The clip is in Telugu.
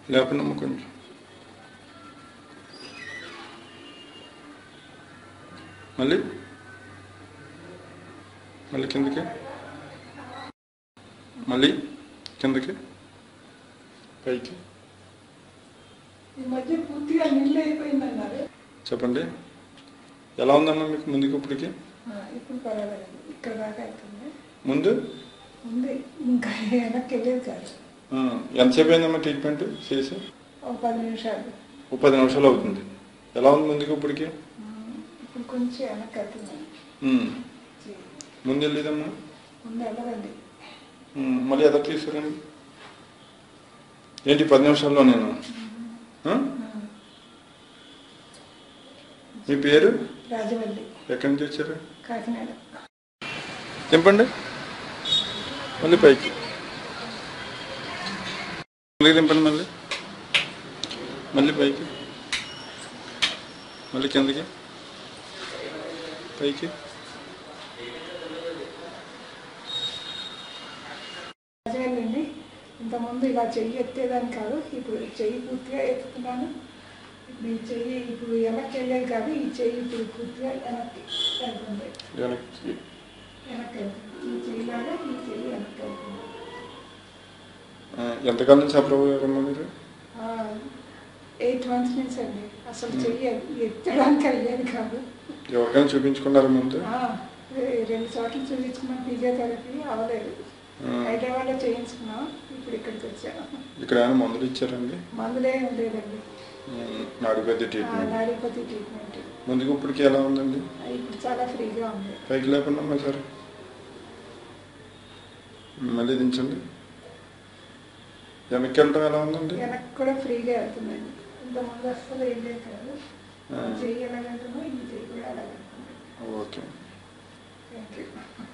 లేపండి అమ్మ కొంచెం మళ్ళీ మళ్ళీ కిందకి మళ్ళీ కిందకి పైకి ఈ మధ్య పూర్తిగా నీళ్ళు అయిపోయిందన్నారు చెప్పండి ఎలా ఉందమ్మా మీకు ముందుకు ఇప్పటికి ఆ, ఇప్పుడు పర్వాలేదు ఇక్కడ దాకా అవుతుంది ముందు ఉంది ఇంకా వెనక్కి వెళ్ళేది కాదు ఆ, ఎంతసేపు అయిందమ్మా ట్రీట్మెంట్ చేసి ఒక పది నిమిషాలు ఓ పది నిమిషాలు అవుతుంది ఎలా ఉంది ముందుకు ఇప్పటికి ఆ, ఇప్పుడు కొంచెం వెనక్కి అవుతుంది ఉమ్. ముందు వెళ్ళేదమ్మా ముందు వెళ్ళదండి ఉమ్, మళ్ళీ ఎదరు తీసుకురండి ఏంటి పది నిమిషాల్లో నేను ఆ? మీ పేరు రాజవల్లి ఎక్కడి నుంచి వచ్చారు కాకినాడ దింపండి మళ్ళీ పైకి మళ్ళీ దింపండి మళ్ళీ మళ్ళీ పైకి మళ్ళీ కిందకి పైకి రాజవల్లి అండి ఇంతకుముందు ఇలా చెయ్యి ఎత్తేదాన్ని కాదు ఇప్పుడు చెయ్యి పూర్తిగా ఎత్తుతున్నాను ఇప్పుడు ఈ చెయ్యి ఇప్పుడు వెనక్కి వెళ్ళేది కాదు ఈ చెయ్యి ఇప్పుడు పూర్తిగా వెనక్కి వెళ్తుంది వెనక్కి వెనక్కి వెళ్తుంది ఈ చెయ్యిలాగా ఈ చెయ్యి వెనక్కి వెళ్తుంది ఆ, ఎంతకాలం నుంచి అప్రభారమ్మా మీరు ఎయిట్ మంత్స్ నుంచి అండి అసలు చెయ్యి ఎత్తడానికి అయ్యేది కాదు ఎవరికైనా చూపించుకున్నారా ముందు ఆ, ఏ- రెండు చోట్ల చూపించుకున్నాం ఫిజియోథెరపీ అవ్వలేదు ఆ. హైదరాబాద్లో చేయించుకున్నాం ఇప్పుడు ఇక్కడికి వచ్చాను ఇక్కడ ఏమైనా మందులు ఇచ్చారండి మందులే లేదండి ఉమ్, నాడిపతి ట్రీట్మెంట్ నాడిపతి ట్రీట్మెంట్ ముందుకు ఇప్పటికి ఎలా ఉందండి ఇప్పుడు చాలా ఫ్రీగా ఉంది పైకి లేకుండా అమ్మా సార్ మళ్ళీ దించండి వెనక్కి వెళ్ళడం ఎలా ఉందండి వెనక్కి కూడా ఫ్రీగా వెళ్తుందండి ఇంతకుముందు అసలు ఏం లేదు కాదు ఆ. చెయ్యి ఎలాగంటున్నా ఈ చెయ్యి కూడా అలాగంటుంది ఓకే థ్యాంక్ యూ